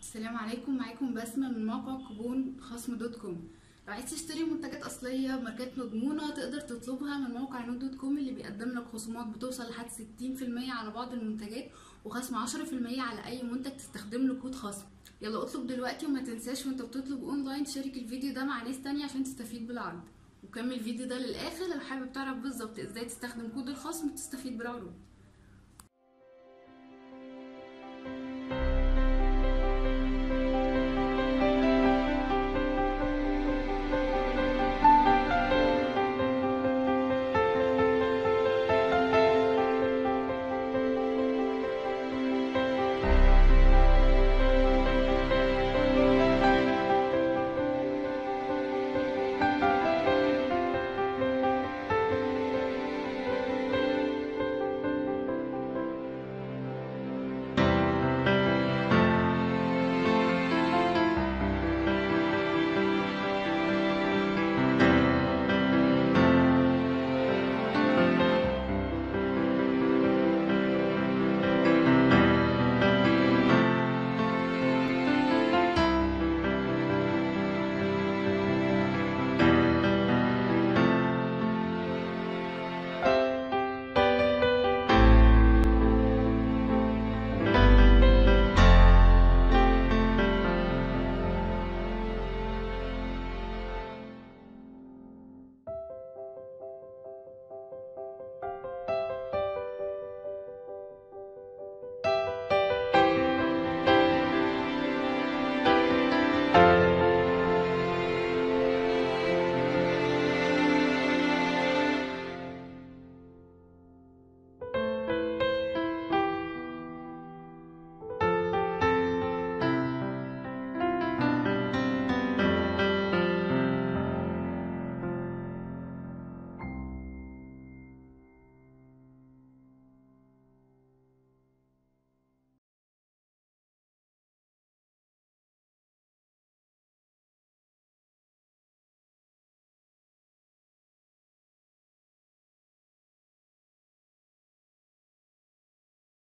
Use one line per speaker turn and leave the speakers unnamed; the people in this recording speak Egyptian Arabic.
السلام عليكم معاكم بسمة من موقع كوبون خصم دوت كوم لو عايز تشتري منتجات أصلية بماركات مضمونة تقدر تطلبها من موقع نود دوت كوم اللي بيقدم لك خصومات بتوصل لحد 60% على بعض المنتجات وخصم 10% على أي منتج تستخدم له كود خصم يلا اطلب دلوقتي وما تنساش وانت بتطلب اونلاين تشارك الفيديو ده مع ناس تانية عشان تستفيد بالعرض وكمل الفيديو ده للآخر لو حابب تعرف بالظبط ازاي تستخدم كود الخصم وتستفيد بالعروض